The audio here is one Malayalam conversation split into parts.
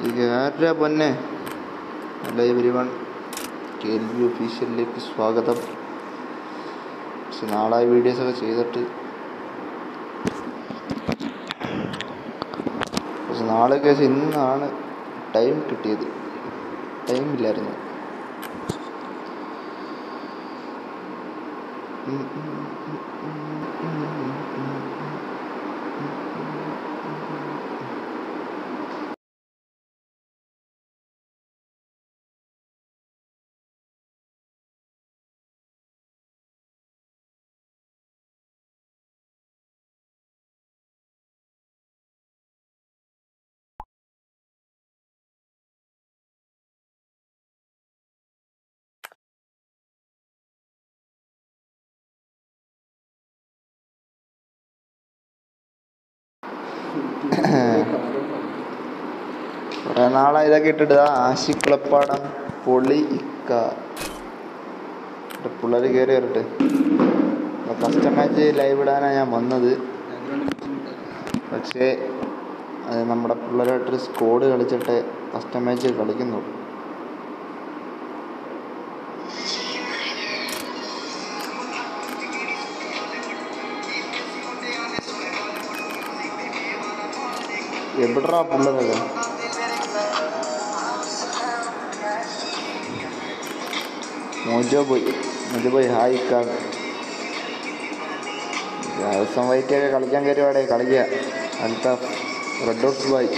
ഇത് ആരുടെ പൊന്നെ hello everyone K L B ഒഫീഷ്യലിലേക്ക് സ്വാഗതം പക്ഷെ നാളായി വീഡിയോസൊക്കെ ചെയ്തിട്ട് പക്ഷെ നാളെ കേസ് ഇന്നാണ് ടൈം കിട്ടിയത് ടൈം ഇല്ലായിരുന്നു ഉം ഉം ഉം ഉം ഉം ഉം ഉം. കുറെ നാളായി ഇതൊക്കെ ഇട്ടിട്ട് ആശിക്കുളപ്പാടം പൊളി ഇക്ക പിള്ളേർ കയറി വരട്ടെ കസ്റ്റമൈസ് ലൈവ് ഇടാനാണ് ഞാൻ വന്നത് പക്ഷേ അത് നമ്മുടെ പിള്ളേരായിട്ടൊരു സ്കോഡ് കളിച്ചിട്ട് കസ്റ്റമൈസ് കളിക്കുന്നുള്ളൂ എവിടാ പിള്ളേരൊക്കെ മോജോ പോയി മോജോ പോയി ഹായ് കാ ദിവസം വൈറ്റൊക്കെ കളിക്കാൻ കയറിയോടെ കളിക്കുക അൽത്താഫ് റെഡ് ഡോട്ട്സ് ബൈ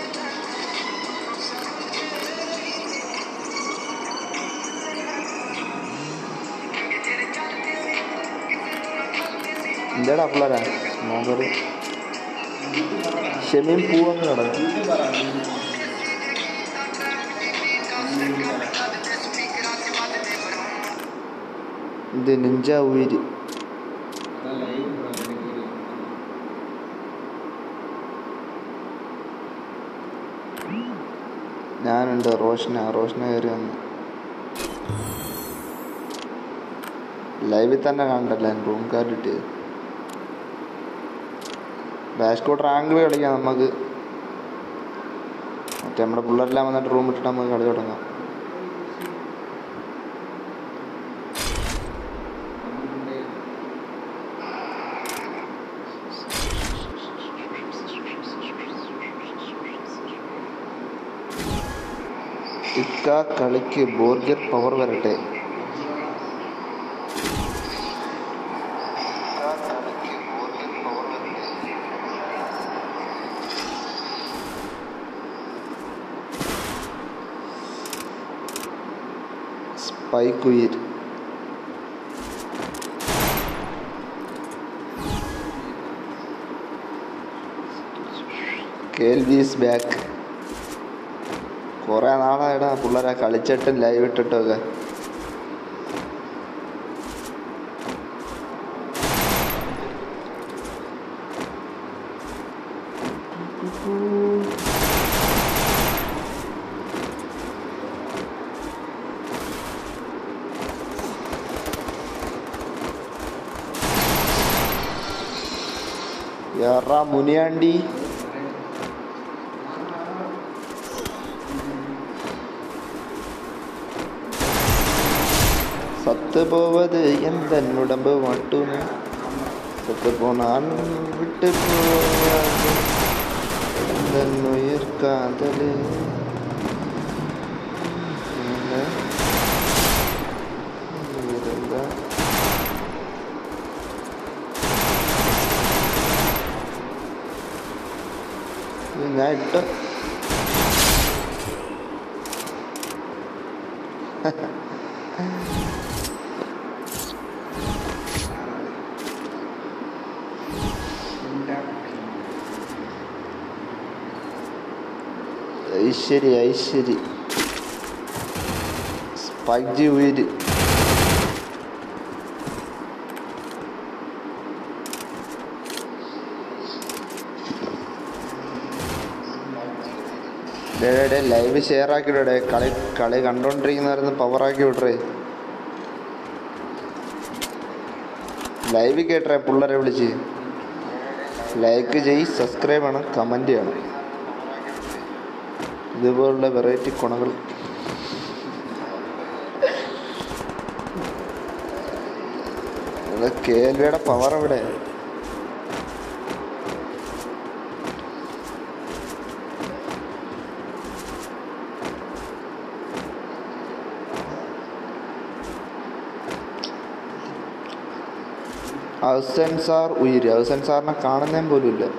എന്താടാ പിള്ളേരാ നോക്കറി ഷെമീൻ പൂവങ്ങ് കിടക്കും ഇത് നിഞ്ച ഉയിര് ഞാനുണ്ട് റോഷന റോഷന കയറി വന്നു ലൈവിൽ തന്നെ കണ്ടല്ലേ റൂം കാർഡ് കിട്ടിയത് ബാഷ്കോട്ട് റാങ്കിൾ കളിക്കാം നമുക്ക് മറ്റേ നമ്മുടെ പിള്ളേരെല്ലാം വന്നിട്ട് റൂം ഇട്ടിട്ട് നമുക്ക് കളി തുടങ്ങാം ഇക്ക കളിക്ക് ബോർഗർ പവർ വരട്ടെ സ്പൈക്ക് ഉയിർ കേൽവീസ് ബാക്ക് കുറേ നാളായിടാ പിള്ളേരെ കളിച്ചിട്ടും ലൈവ് ഇട്ടിട്ടും ഒക്കെ യാറാ മുനിയാണ്ടി சத்து போவது எந்த உடம்பு மட்டுமே சத்து போனால் விட்டு போவது எந்த உயிர் காதலே இருந்தா ഇത് ഞാൻ ഇട്ട ഐശ്വരി ഐശ്വരി സ്പൈജി ഉയര് ലൈവ് ഷെയർ ആക്കി വിടേ കളി കളി കണ്ടോണ്ടിരിക്കുന്നവരുന്ന് പവർ ആക്കി വിടറേ ലൈവ് കേട്ടേ പിള്ളേരെ വിളിച്ച് ലൈക്ക് ചെയ് സബ്സ്ക്രൈബ് ചെയ്യണം കമൻറ്റ് ചെയ്യണം ഇതുപോലുള്ള വെറൈറ്റി കുണകൾ കെ എൽ വിയുടെ പവർ എവിടെ ഹൗസൻ സാർ ഉയര് ഹൗസൻ സാറിനെ കാണുന്നേ പോലും ഇല്ല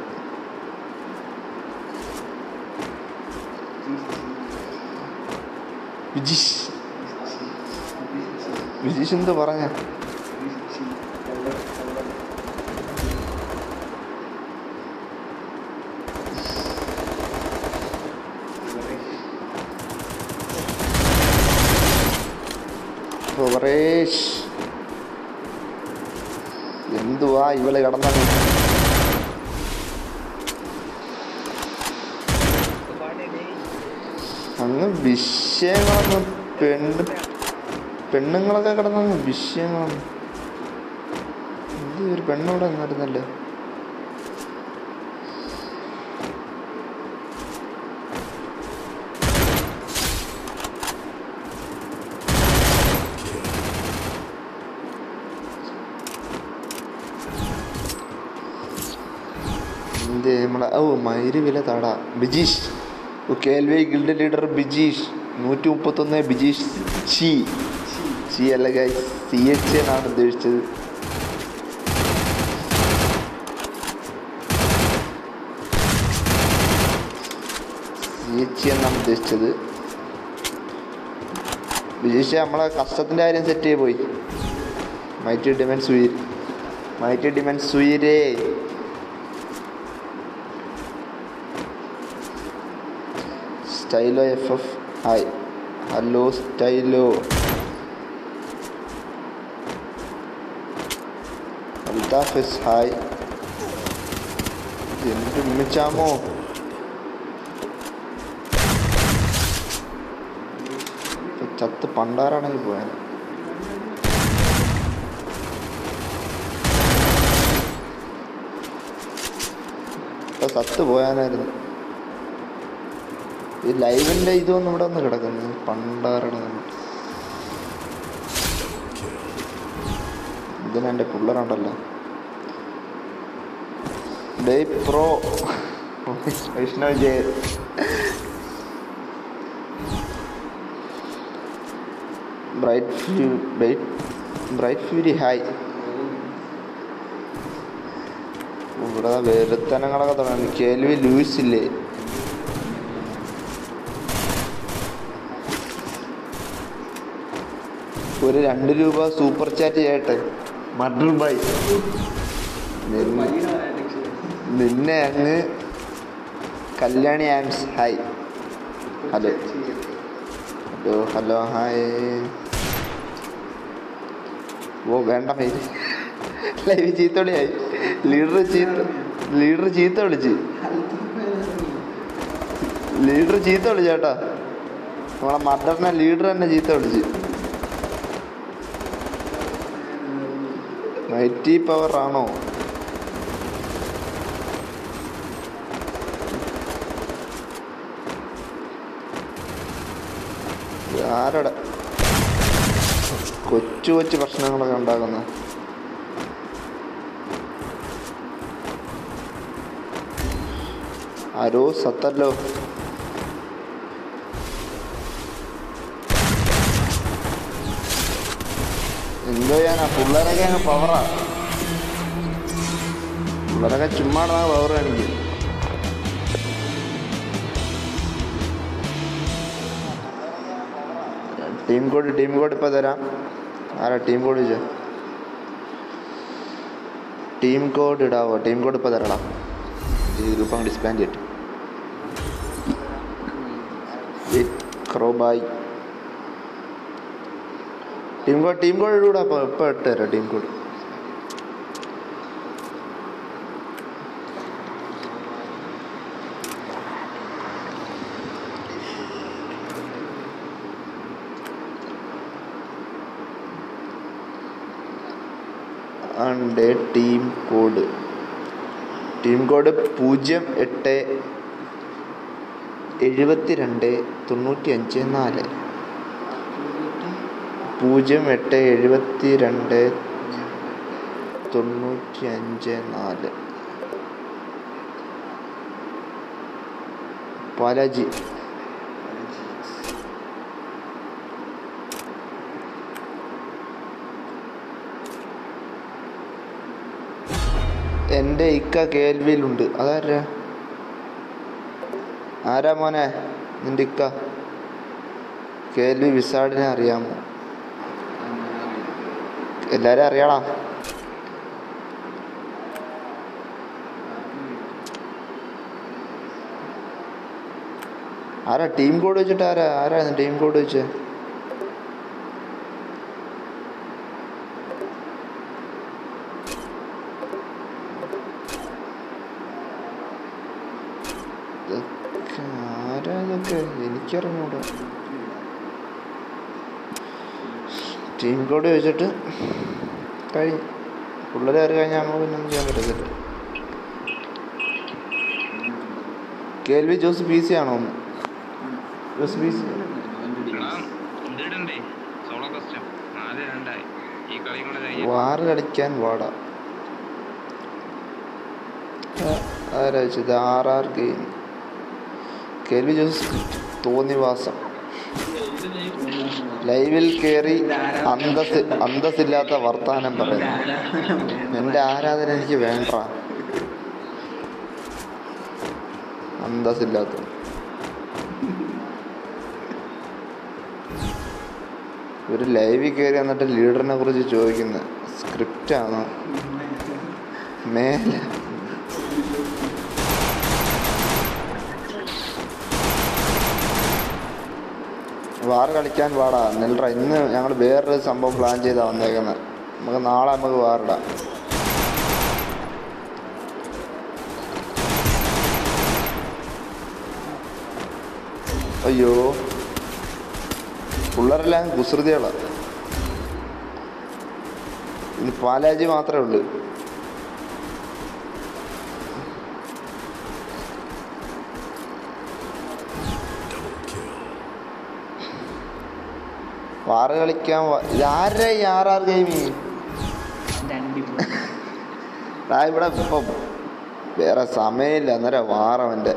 വിജീഷ് വിജീഷ് എന്ത് പറഞ്ഞ സുവറേഷ് എന്തുവാ ഇവള് കിടന്നത് അങ്ങ് വിഷയങ്ങളൊന്നും പെണ്ണ് പെണ്ണുങ്ങളൊക്കെ കിടന്നങ്ങ് വിഷയങ്ങളൊന്നും എന്ത് ഒരു പെണ്ണോടെ നിന്നിരുന്നല്ലേ എന്ത് നമ്മളെ ഓ മയിര് വില താടാ ബിജീഷ് ഓ K L V guild leader Bijeesh നൂറ്റി മുപ്പത്തൊന്ന് ബിജീഷ് ചി ചി അല്ല ഗൈ സി എച്ച് എന്നാണ് ഉദ്ദേശിച്ചത് സി എച്ച് എന്നാണ് ഉദ്ദേശിച്ചത് ബിജീഷ് നമ്മളെ കഷ്ടത്തിൻ്റെ കാര്യം സെറ്റ് ചെയ്ത് പോയി മൈറ്റി ഡിമൻ സുയീർ മൈറ്റി ഡിമൻ സുയീരേ Stylo F F hi hello Stylo അൽതാഫിസ് ഹായ് എന്ത് ഉമ്മിച്ചാമോ ഇപ്പൊ ചത്ത് പണ്ടാറാണെങ്കിൽ പോയാൽ ഇപ്പൊ സത്ത് പോയാനായിരുന്നു ഈ ലൈവിന്റെ ഇതൊന്നും ഇവിടെ ഒന്ന് കിടക്കുന്നു പണ്ടാറണം ഇതിന് എൻ്റെ പിള്ളേരുണ്ടല്ലോ ഡേ പ്രോ വൈഷ്ണവ് ജയ ബ്രൈറ്റ് ഫ്യൂ ബ്രൈറ്റ് ബ്രൈറ്റ് ഫ്യൂരി ഹായ് ഇവിടെ വെറുത്തനങ്ങളൊക്കെ തുടങ്ങി കേൾവി ലൂയിസ് ഇല്ലേ ഒരു രണ്ട് രൂപ സൂപ്പർ ചാറ്റ് ചെയ്യട്ടെ മഡർ ബൈ നിന്നെ അങ്ങ് Kalyani arms hi hello hello hello hi ഓ വേണ്ട പേര് ലൈവ് ചീത്തവിളിയായി ലീഡർ ചീത്ത ലീഡർ ചീത്ത വിളിച്ച് ലീഡർ ചീത്ത വിളിച്ചേട്ടാ നമ്മളെ മദറിനെ ലീഡർ തന്നെ ചീത്ത വിളിച്ച് മൈറ്റി പവർ ആണോ ആരുടെ കൊച്ചു കൊച്ചു പ്രശ്നങ്ങളൊക്കെ ഉണ്ടാക്കുന്ന ആരോ സത്തല്ലോ എന്തോ ചെയ്യാനാ പിള്ളേരൊക്കെ അങ്ങ് പവറാ പിള്ളേരൊക്കെ ചുമ്മാടാ പവർ കാണിക്കും ടീം കോഡ് ടീം കോഡ് ഇപ്പൊ തരാം ആരാ ടീം കോഡ് ചോദിച്ചേ ടീം കോഡ് ഇടാവോ ടീം കോഡ് ഇപ്പൊ തരണ ഈ ഗ്രൂപ്പ് അങ്ങ് ഡിസ്പാൻഡ് ചെയ്തിട്ട് ക്രോബായി ടീം കോഡ് ടീം കോഡ് ഇടൂടാ അപ്പോൾ ഇപ്പം ഇട്ട് തരാം ടീം കോഡ് ആണ്ട് ടീം കോഡ് ടീം കോഡ് പൂജ്യം എട്ട് എഴുപത്തി രണ്ട് തൊണ്ണൂറ്റി അഞ്ച് നാല് പൂജ്യം എട്ട് എഴുപത്തി രണ്ട് തൊണ്ണൂറ്റി അഞ്ച് നാല് ബാലാജി എൻ്റെ ഇക്ക കേൾവിയിലുണ്ട് അതാരാ ആരാ മോനെ നിന്റെ ഇക്ക കേൾവി വിസാഡിനെ അറിയാമോ എല്ലാരും അറിയാടാ ആരാ ടീം കോഡ് വെച്ചിട്ട് ആരാ ആരായിരുന്നു ടീം കോഡ് വെച്ച് ഇതൊക്കെ ആരാ ഇതൊക്കെ എനിക്കറിഞ്ഞൂടാ ടീം കോഡ് വെച്ചിട്ട് കഴിഞ്ഞു പിള്ളേർ കയറി കഴിഞ്ഞാൽ നമുക്ക് പിന്നെ ഒന്നും ചെയ്യാൻ പറ്റത്തില്ല കേൾവി ജോസ് പി സി ആണോ ജോസ് പി സി എടാ, ഇതിടണ്ടേ സോളോ കസ്റ്റം നാല് രണ്ടായി ഈ കളിയും കൂടെ കഴിഞ്ഞ വാറ് കളിക്കാൻ വാടാ ആരാ വെച്ചത് ആർ ആർ ഗെയിം കേൾവി ജോസ് തോന്നിവാസം ലൈവിൽ കയറി അന്തസ് അന്തസ്സില്ലാത്ത വർത്താനം പറയുന്നു എൻ്റെ ആരാധന എനിക്ക് വേണ്ട അന്തസ്സില്ലാത്ത ഒരു ലൈവിൽ കയറി എന്നിട്ട് ലീഡറിനെ കുറിച്ച് ചോദിക്കുന്നത് സ്ക്രിപ്റ്റാണോ മേലെ വാർ കളിക്കാൻ പാടാ നെൽറ ഇന്ന് ഞങ്ങൾ വേറൊരു സംഭവം പ്ലാൻ ചെയ്താ വന്നേക്കുന്നത് നമുക്ക് നാളെ നമുക്ക് വാറിടാം അയ്യോ പിള്ളേരെല്ലാം കുസൃതികളാ ഇനി പാലാജി മാത്രമേ ഉള്ളൂ വാറ് കളിക്കാൻ വാ- ഇതാരുടെ ഈ ആർ ആർ ഗെയിമിങ് ആ ഇവിടെ ഇപ്പം വേറെ സമയമില്ല അന്നേരം വാറവൻ്റെ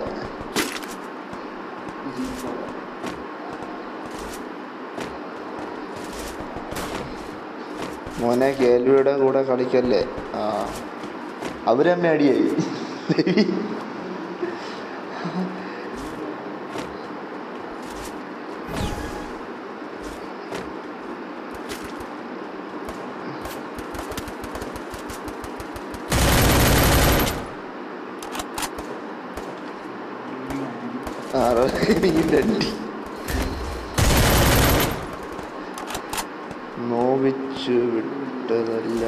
മോനെ കേൾവിയുടെ കൂടെ കളിക്കല്ലേ ആ അവരമ്മ അടിയായി ആറടി നോവിച്ചു വിട്ടതല്ല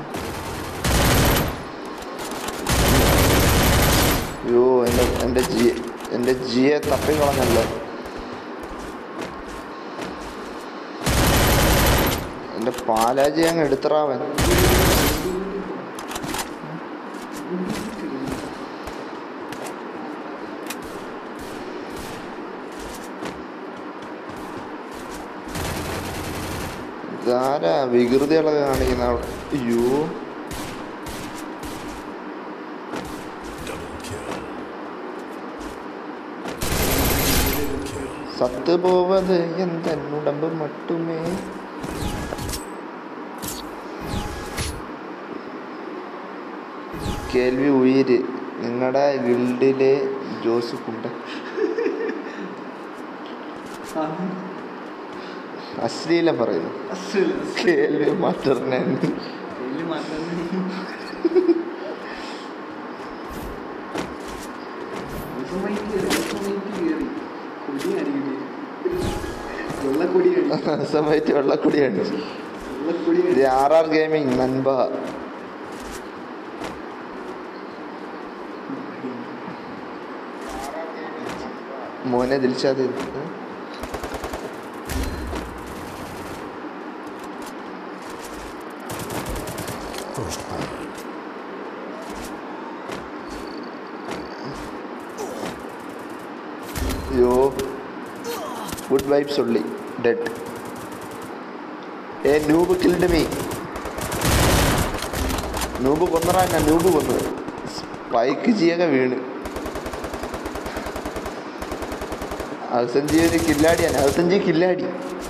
അയ്യോ എൻ്റെ എൻ്റെ ജി എൻ്റെ ജിയെ തപ്പിക്കളഞ്ഞല്ലോ എൻ്റെ പാലാജി അങ്ങ് എടുത്തറാവൻ ഇതാരാ വികൃതികളൊക്കെ കാണിക്കുന്ന അവിടെ അയ്യോ സത്ത് പോവത് എന്തെന്നുടമ്പ് മട്ടുമേ കേൾവി ഉയിര് നിങ്ങളുടെ ഗിൽഡിലെ ജോസ് കുണ്ട അശ്ലീലം പറയുന്നു കേൾവി മാറ്ററിനെ വെള്ളക്കൊടി സമയത്ത് വെള്ളക്കുടി കാണിച്ചു വെള്ളക്കൊടി ഇത് ആർ ആർ ഗെയിമിംഗ് നൻപ മോനെ ദിൽഷാദ് അയ്യോ ഗുഡ് വൈബ്സ് ഉള്ളി dead a noob killed me noob കൊന്നറാ ഞാൻ നൂബ് കൊന്നു സ്പൈക്ക് ചെയ്യൊക്കെ വീണ് അവസഞ്ചി ഒരു കില്ലാടിയാണ് അവസഞ്ചി കില്ലാടി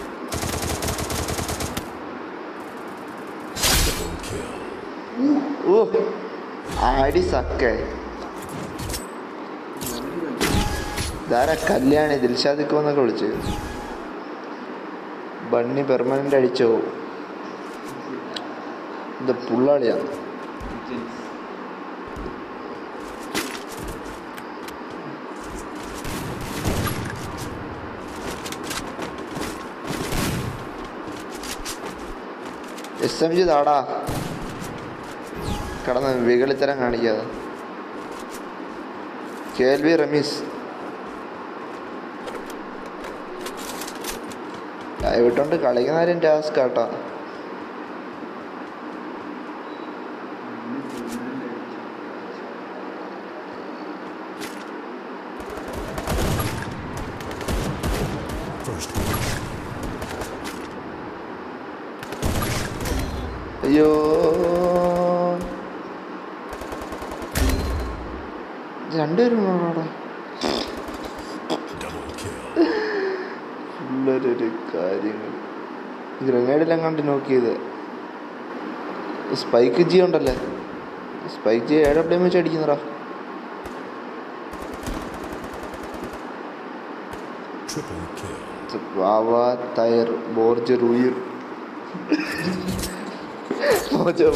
ഓ ആടി സക്കേ ഇതാരാ കല്യാണി ദിൽഷാദിക്കോ എന്നൊക്കെ വിളിച്ച് ബണ്ണി പെർമനന്റ് അടിച്ചോ ഇത് പുള്ളാളിയാ എസ് എം ജി താടാ കടന്ന് വികളിത്തരം കാണിക്കാതെ കെ എൽ വി റമീസ് ദയവിട്ടോണ്ട് കളിക്കുന്നവരും ടാസ്ക് ആട്ടാ അയ്യോ രണ്ടുപേരും അവിടെ പിള്ളേരൊരു കാര്യങ്ങൾ ഗ്രനേഡിലും കണ്ട് നോക്കിയത് സ്പൈക്ക് ജി ഉണ്ടല്ലേ സ്പൈക്ക് ജി ഏഴ് എവിടെയും വെച്ച് അടിക്കുന്നടാ വാവ തയർ ബോർജ് റൂയിർ മോജോ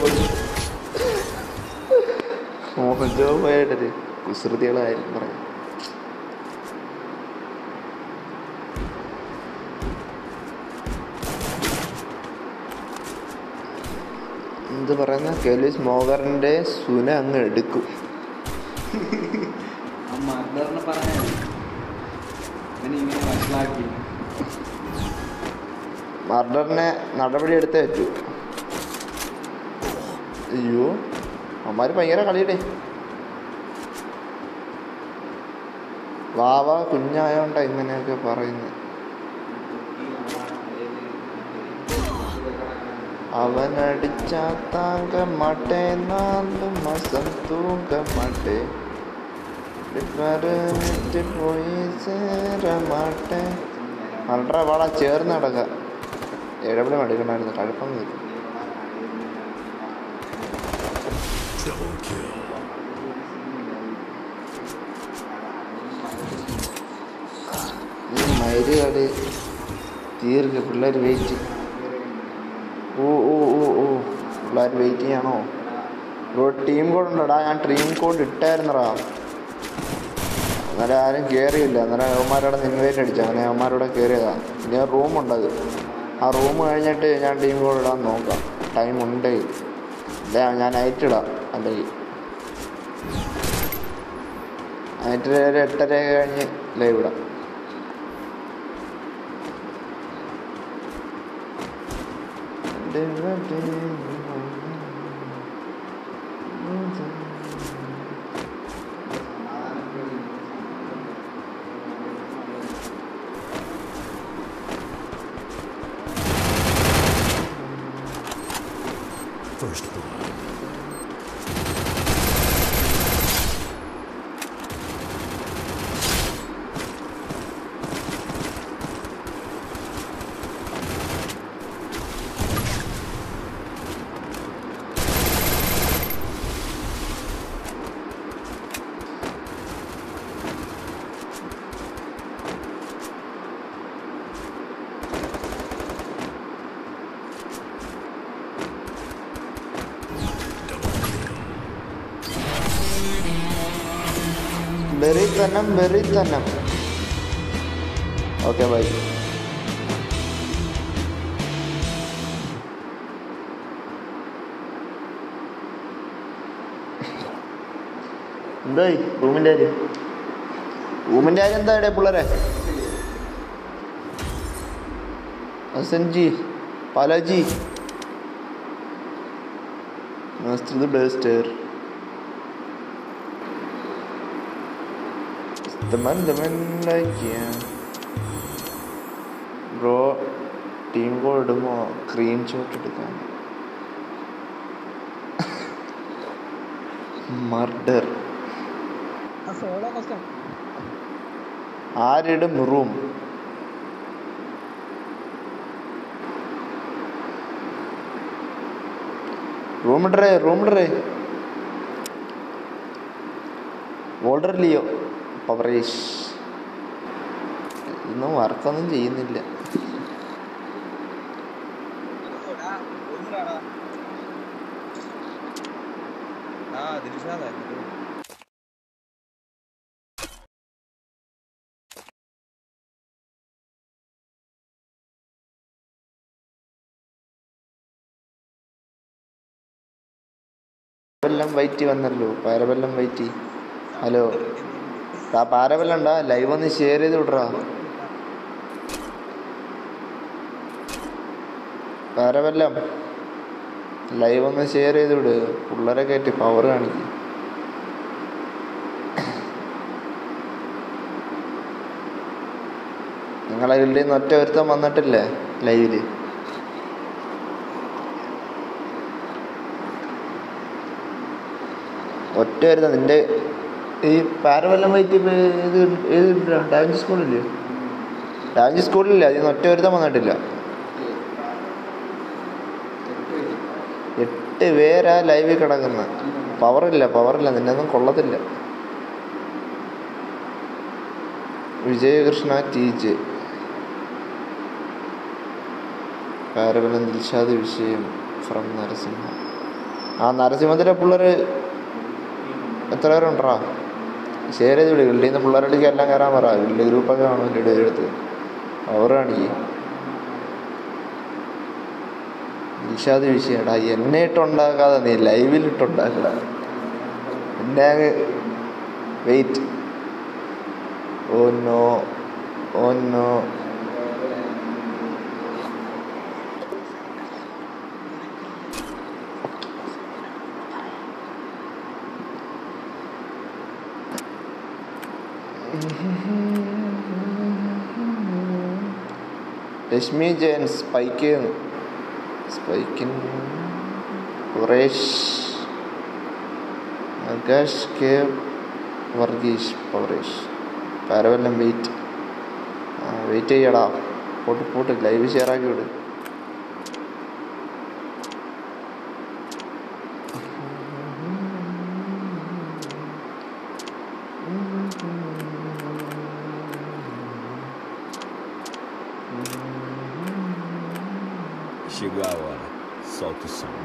മോജോ പോയിട്ടൊരു കുസൃതികളായിരുന്നു പറയാം എന്ത് പറയുന്ന കെലിസ് മോഗറിന്റെ സുന അങ്ങ് എടുക്കും ആ മർഡറിനെ പറഞ്ഞ ഇവനെ ഇങ്ങനെ വഷളാക്കി മർഡറിനെ നടപടി എടുത്തേ പറ്റൂ അയ്യോ അമ്മാര് ഭയങ്കര കളിയുടെ വാവ കുഞ്ഞായോണ്ടാ ഇങ്ങനെയൊക്കെ പറയുന്നത് അവനടിച്ച താങ്ക മാട്ടേ നാല് മാസം തൂങ്ക മാട്ടേ പറഞ്ഞിട്ട് പോയി ചേര മാട്ടേ വളരെ വള ചേർന്ന് നടക്ക എവിടെ എടുക്കണമായിരുന്നു കഴപ്പം വരും ഈ മയില് കളി തീർക്ക പിള്ളേർ വെയിറ്റ് ഓ ഓ ഓ ഓ പിള്ളേർ വെയിറ്റ് ചെയ്യണോ ബ്രോ ടീം കോഡ് ഉണ്ടോടാ ഞാൻ ടീം കോഡ് ഇട്ടായിരുന്നടാ അന്നേരം ആരും കയറിയില്ല അന്നേരം അവന്മാരോടെ ഇൻവൈറ്റ് അടിച്ചു അങ്ങനെ അവന്മാരോടെ കയറിയതാ ഇനി റൂം ഉണ്ടത് ആ റൂം കഴിഞ്ഞിട്ട് ഞാൻ ടീം കോഡ് ഇടാൻ നോക്കാം ടൈം ഉണ്ട് ഇല്ല ഞാൻ നൈറ്റ് ഇടാം അല്ലെങ്കിൽ നൈറ്റ് ഒരു എട്ടര കഴിഞ്ഞ് ലൈവ് ഇടാം First blood. വെറിത്തനം വെറിത്തനം ഓക്കെ ബൈ എന്തായി റൂമിൻ്റെ കാര്യം റൂമിൻ്റെ കാര്യം എന്താ ഇവിടെ പിള്ളേരെ അസൻജി പാലാജി മാസ്റ്റർ ദ ബെസ്റ്റർ teman teman lagi ya bro team call ഇടുമ്പോ സ്ക്രീൻഷോട്ട് എടുക്കാൻ മർഡർ ആ സോളോ കഷ്ടം ആരിടും റൂം റൂം ഇടറേ റൂം ഇടറേ വോൾഡർ ലിയോ പവറേഷ് ഇന്നും വർക്കൊന്നും ചെയ്യുന്നില്ല ആ ദിൽഷാദായിരുന്നു പാരവെല്ലം വൈറ്റി വന്നല്ലോ പാരവെല്ലം വൈറ്റി ഹലോ ആ പാരവെല്ലം ഉണ്ടാ ലൈവ് ഒന്ന് ഷെയർ ചെയ്ത് വിടറാ പാരവെല്ലം ലൈവ് ഒന്ന് ഷെയർ ചെയ്ത് വിട് പിള്ളേരെ കയറ്റി പവർ കാണിക്കും നിങ്ങളെ ഗിൽഡിൽ നിന്ന് ഒറ്റ ഒരുത്തം വന്നിട്ടില്ലേ ലൈവില് ഒറ്റ വരുന്ന നിന്റെ ഈ പാരവെല്ലം വൈറ്റ് ഇപ്പൊ ഏത് ഏത് ഡാവഞ്ചി സ്കൂളില്ലേ ഡാവഞ്ചി സ്കൂളിലില്ല അതിൽ നിന്ന് ഒറ്റ ഒരുത്തം വന്നിട്ടില്ല എട്ട് പേരാ ലൈവിൽ കിടക്കുന്ന പവറില്ല പവറില്ല നിന്നൊന്നും കൊള്ളത്തില്ല വിജയകൃഷ്ണ ടി ജെ പാരവലം ദിൽഷാദ് വിഷയം ഫ്രം നരസിംഹ ആ നരസിംഹത്തിലെ പിള്ളേര് എത്ര പേരുണ്ടാ ഷെയർ ചെയ്ത് വിടും ഗിൽഡിൽ നിന്ന് പിള്ളേരുടെ എല്ലാം കയറാൻ പറ ഗിൽഡ് ഗ്രൂപ്പൊക്കെ കാണും എൻ്റെ എടുത്ത് അവർ കാണിക്ക് നിഷാദ് വിഷയടാ എന്നെ ഇട്ടുണ്ടാക്കാതെ നീ ലൈവിൽ ഇട്ടുണ്ടാക്കടാ എന്നെ അങ്ങ് wait oh no oh no Rashmi Jayan spike സ്പൈക്കിൻ ഖുറേഷ് ആകാശ് കെ വർഗീഷ് പവറേഷ് പാരവല്ലം വെയിറ്റ് ആ വെയിറ്റ് ചെയ്യടാ പോട്ട് പോട്ട് ലൈവ് ഷെയർ ആക്കി വിട് Chegou a hora. Solta o som.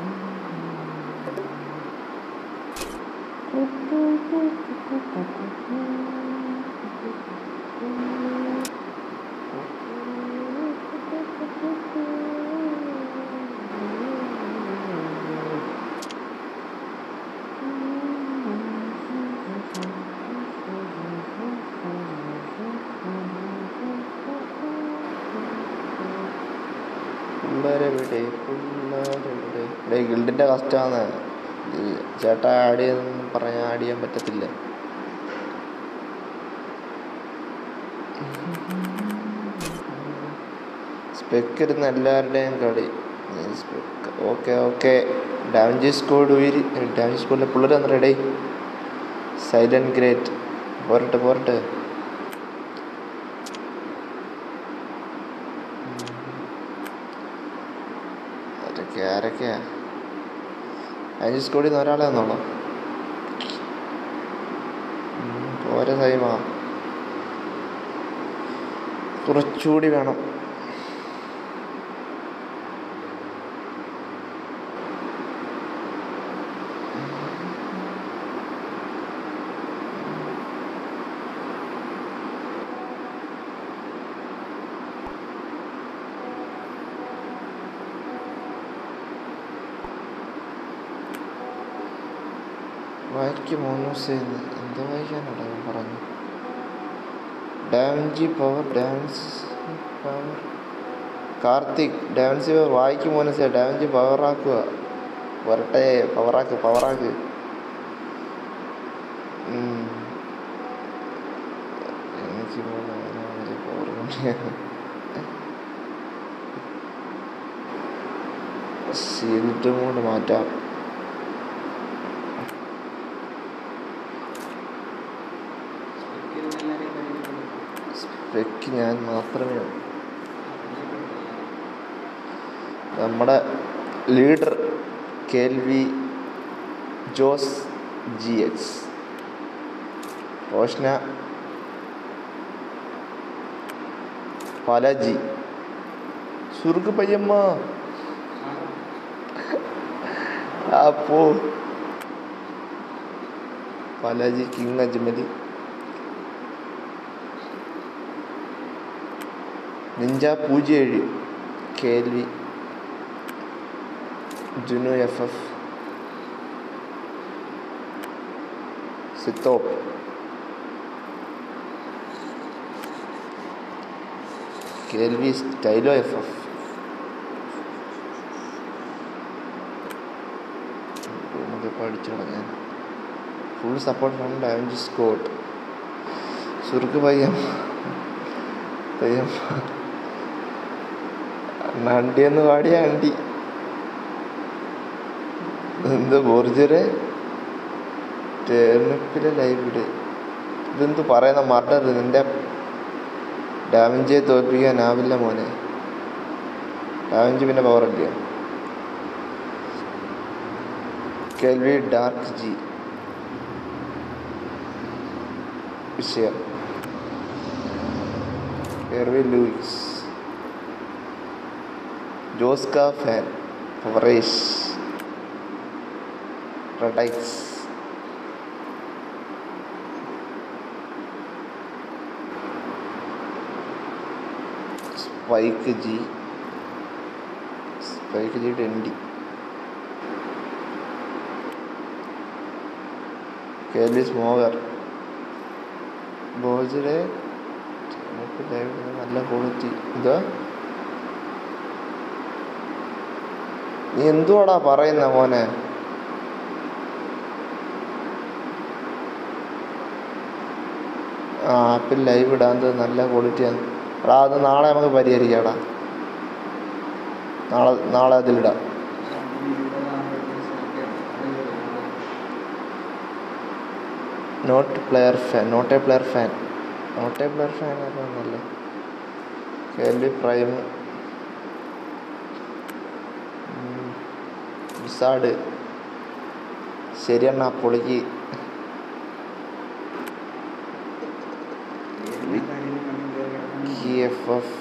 പിള്ളേരെവിടെ പിള്ളേരെവിടെ ഡേ ഗിൽഡിൻ്റെ കഷ്ടമാണ് ചേട്ടാ ആഡ് ചെയ്യുന്ന പറഞ്ഞാൽ ആഡ് ചെയ്യാൻ പറ്റത്തില്ല സ്പെക്ക് ഇരുന്ന് എല്ലാവരുടെയും കളി spec okay okay damage squad ഉയരി ഡാമേജ് സ്കോഡിലെ പിള്ളേർ വന്ന് റെഡി സൈലൻറ്റ് ഗ്രേറ്റ് പോരട്ടെ പോരട്ടെ ആരൊക്കെയാ ആരൊക്കെയാ അഞ്ച് സ്കോഡിൽ നിന്ന് ഒരാളെ വന്നോളൂ പോരെ സൈമ കുറച്ചുകൂടി വേണം വായിക്ക് മോനൂസ് എന്താ വായിക്കാനാടാ ഞാൻ പറഞ്ഞു ഡാൻജി power dance power Karthik dance power വായിക്ക് മോനൂസേ ഡാൻജി പവറാക്കുക വരട്ടെ പവറാക്ക് പവറാക്ക് ഉം. ഷീൽഡും കൊണ്ട് മാറ്റാം സ്പെക്ക് ഞാൻ മാത്രമേ ഉള്ളൂ നമ്മുടെ leader K L V Jose G X Roshna പാലാജി സുർഗ് പയ്യമ്മ അപ്പോ പാലാജി കിങ് അജ്മലി നിഞ്ച പൂജ്യം ഏഴ് കെ എൽ വി ജുനു എഫ് എഫ് സിത്തോപ്പ് K L V Stylo F F പഠിച്ചു ഞാൻ full support from damage squad സുർക്ക് പയ്യം പയ്യം നണ്ടിയെന്ന് പാടിയ അണ്ടി എന്ത് ബോർജറെ ടേർണിപ്പിലെ ലൈവ് ഇതെന്ത് പറയുന്ന മർഡർ നിന്റെ ഡാമേജെ തോൽപ്പിക്കാനാവില്ല മോനെ ഡാമേജ് പിന്നെ പവർ അല്ല കേൾവി ഡാർക്ക് ജി വിഷയം എർവി ലൂയിസ് ജോസ്ക ഫാൻ ഫവറേഷ് റഡൈക്സ് സ്പൈക്ക് ജി സ്പൈക്ക് ജി ടെൻഡി കേലി സ്മോഗർ ബോജിലെ നല്ല ക്വാളിറ്റി ഇതാ നീ എന്തുവാടാ പറയുന്ന മോനെ ആ ആപ്പിൽ ലൈവ് ഇടാൻ നല്ല ക്വാളിറ്റിയാണ് എടാ അത് നാളെ നമുക്ക് പരിഹരിക്കാടാ നാളെ നാളെ അതിലിടാം not player fan not a player fan not a player fan ആയിരുന്നല്ലേ കേൾവി പ്രൈം വിസാഡ് ശരിയെണ്ണ പൊളിക്ക് കി എഫ് എഫ്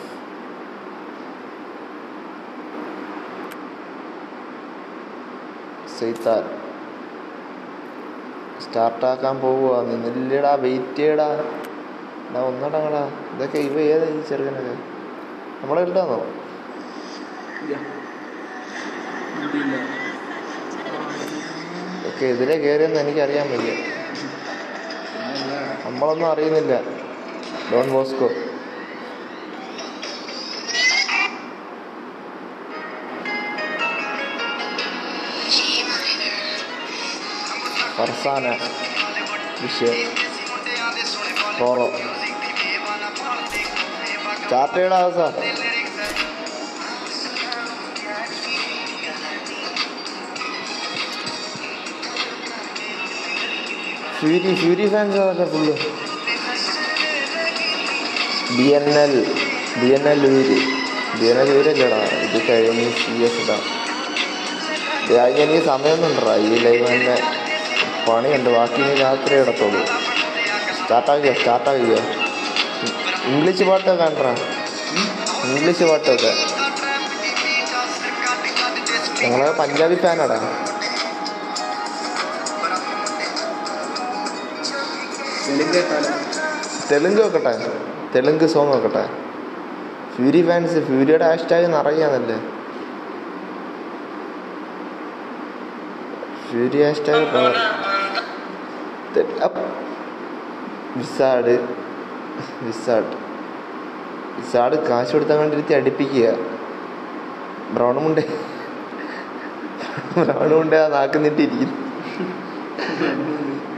സെയ്ത്താൻ സ്റ്റാർട്ടാക്കാൻ പോവുക നിന്നില്ലടാ വെയിറ്റ് ചെയ്യടാ എടാ ഒന്നടങ്ങടാ ഇതൊക്കെ ഇവ ഏതാ ഈ ചെറുക്കനൊക്കെ നമ്മളെ ഇല്ലാന്നോ ഒക്കെ എതിരെ കയറിയെന്ന് എനിക്കറിയാൻ വയ്യ നമ്മളൊന്നും അറിയുന്നില്ല ഡോൺ ബോസ്കോ ഫർസാന വിഷയം ടോറോ ചാർട്ട് ചെയ്യടാ സാർ ഫ്യൂരി ഫ്യൂരി ഫാൻസ് അതൊക്കെ full B N L B N L വീര് ബി എൻ എൽ വീരല്ലേടാ ഇത് കഴിഞ്ഞ് സി എസ് ഇടാ ഇത് കഴിഞ്ഞ് എനിക്ക് സമയമൊന്നുണ്ടടാ ഈ ലൈവ് തന്നെ പണിയുണ്ട് ബാക്കി ഇനി രാത്രി ഇടത്തുള്ളൂ സ്റ്റാർട്ടാക്കിയോ സ്റ്റാർട്ടാക്കിയോ ഇംഗ്ലീഷ് പാട്ടൊക്കെ കണ്ടാ ഇംഗ്ലീഷ് പാട്ടൊക്കെ ഞങ്ങള് പഞ്ചാബി ഫാനാടാ തെലുങ്ക് വെക്കട്ടെ തെലുങ്ക് സോങ് വെക്കട്ടെ ഫ്യൂരി ഫാൻസ് ഫ്യൂരിയുടെ ഹാഷ്ടാഗ് നിറയാന്നല്ലേ fury hashtag power wizard wizard wizard കാശ് കൊടുത്താൽ കണ്ടിരുത്തി അടുപ്പിക്കുക ബ്രൗൺ മുണ്ടേ ബ്രൗൺ മുണ്ടേ ആ നാക്കുന്നിട്ടിരിക്കുന്നു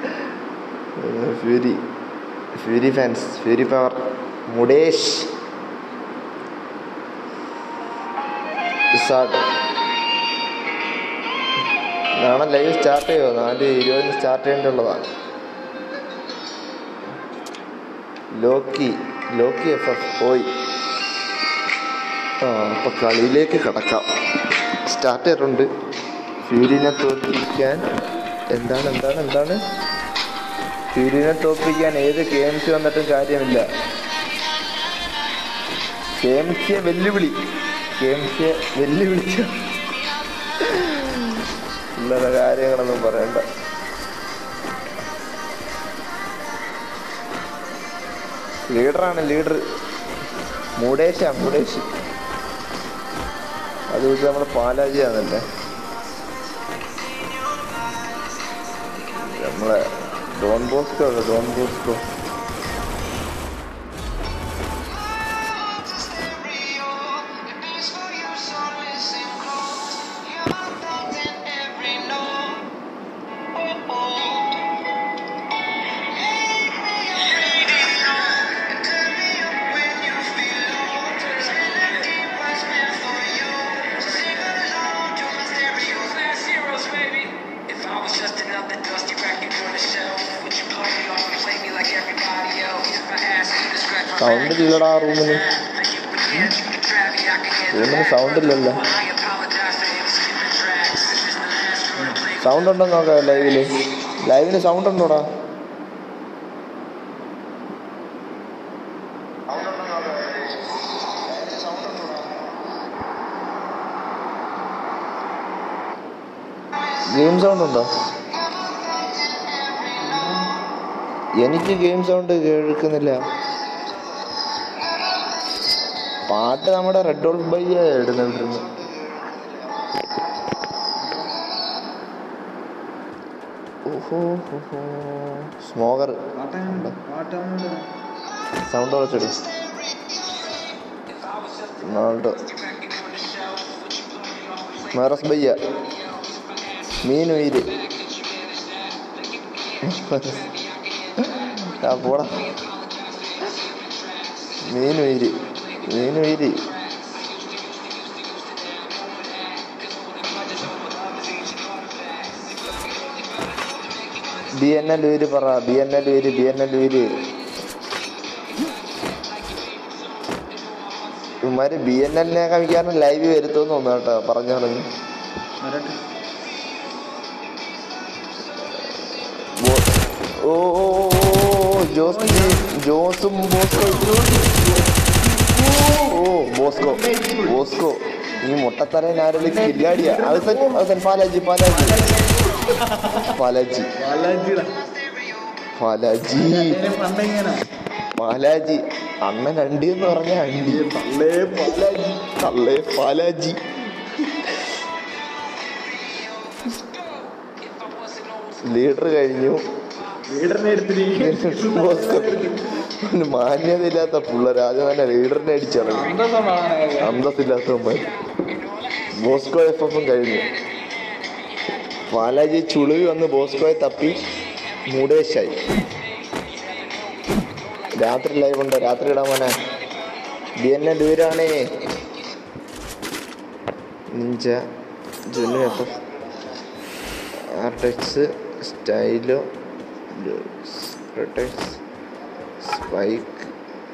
fury fury fans fury power മുടേഷ് ഇസാഡ് നാളെ ലൈവ് സ്റ്റാർട്ട് ചെയ്യുമോ നാല് ഇരുപതിന് സ്റ്റാർട്ട് ചെയ്യേണ്ടുള്ളതാണ് ലോക്കി ലോക്കി എഫ് എഫ് പോയി ആ അപ്പൊ കളിയിലേക്ക് കടക്കാം സ്റ്റാർട്ട് ചെയ്തിട്ടുണ്ട് ഫ്യൂരിനെ തോൽപ്പിക്കാൻ എന്താണ് എന്താണ് എന്താണ് ഫ്യൂരിനെ തോൽപ്പിക്കാൻ ഏത് കെ എം സി വന്നിട്ടും കാര്യമില്ല കെ എം സിയെ വെല്ലുവിളി കെ എം സിയെ വെല്ലുവിളിച്ച ഇല്ലാത്ത കാര്യങ്ങളൊന്നും പറയണ്ട ലീഡറാണ് ലീഡർ മൂടേശാ മൂടേശ് അത് വെച്ച് നമ്മൾ പാലാജിയാണല്ലേ നമ്മളെ ഡോൺ ബോസ്കോ അല്ലേ Don Bosco If I was just another dusty record on the shelf, would you blow me off and play me like everybody else? If I asked you to scratch my sound ഇല്ലടാ റൂമിന് then you would answer the trap, I can handle റൂമിന് സൗണ്ട് ഇല്ലല്ലോ I apologize for ever skipping tracks. It's just the last girl to play sound ഉണ്ടോ നോക്കാം ലൈവില് ലൈവിന് സൗണ്ട് ഉണ്ടോടാ ഗെയിം സൗണ്ട് ഉണ്ടോ എനിക്ക് ഗെയിം സൗണ്ട് കേൾക്കുന്നില്ല പാട്ട് നമ്മുടെ റെഡ് ഓൾ ബയ്യ ഇടുന്നുണ്ടിരുന്നു ഓഹോ ഹോ സ്മോഗർ പാട്ടാണ് പാട്ടാണ് സൗണ്ട് കുറച്ചിടും റൊണാൾഡോ മെറസ് ബയ്യ മീനുയിര് ആ പോടാ മീനുയിര് മീനുയിര് ബി എൻ എൽ ഊര് പറ ബി എൻ എൽ ഊര് ബി എൻ എൽ ഊര് ഇവന്മാര് ബി എൻ എല്ലിനെ കാണിക്കാനും ലൈവ് വരുത്തുമെന്ന് തോന്നുന്നു കേട്ടോ പറഞ്ഞു പറഞ്ഞു വരട്ടെ ബോ- ഓ ഓ, ഓ, ഓ, ജോസ് ജി, ജോസും ബോസ്കോ ഓ ബോസ്കോ ബോസ്കോ ഈ മുട്ടത്തലൻ ആരുടെ കില്ലാടിയാ അവസൻ അവസൻ പാലാജി പാലാജി പാലാജി ബാലാജിയുടെ പാലാജി പണ്ടെങ്ങനെ പാലാജി അണ്ണൻ അണ്ടി എന്ന് പറഞ്ഞ അണ്ടി തള്ളേ പാലാജി തള്ളേ പാലാജി ലീഡർ കഴിഞ്ഞു ലീഡറിനെ എടുത്തിരിക്കും ബോസ്കോ ഒരു മാന്യതയില്ലാത്ത പിള്ളേർ ആദ്യം തന്നെ ലീഡറിനെ അടിച്ചിറങ്ങി അന്തസ്സില്ലാത്തവന്മാർ ബോസ്കോ എഫ് എഫും കഴിഞ്ഞു പാലാജി ചുളിവി വന്ന് ബോസ്കോയെ തപ്പി മൂടേശായി രാത്രി ലൈവ് ഉണ്ട് രാത്രി ഇടാൻ മോനെ ബി എൻ എ ദൂരാണേ നിഞ്ച ജുനു F F Artex Stylo Protex Spike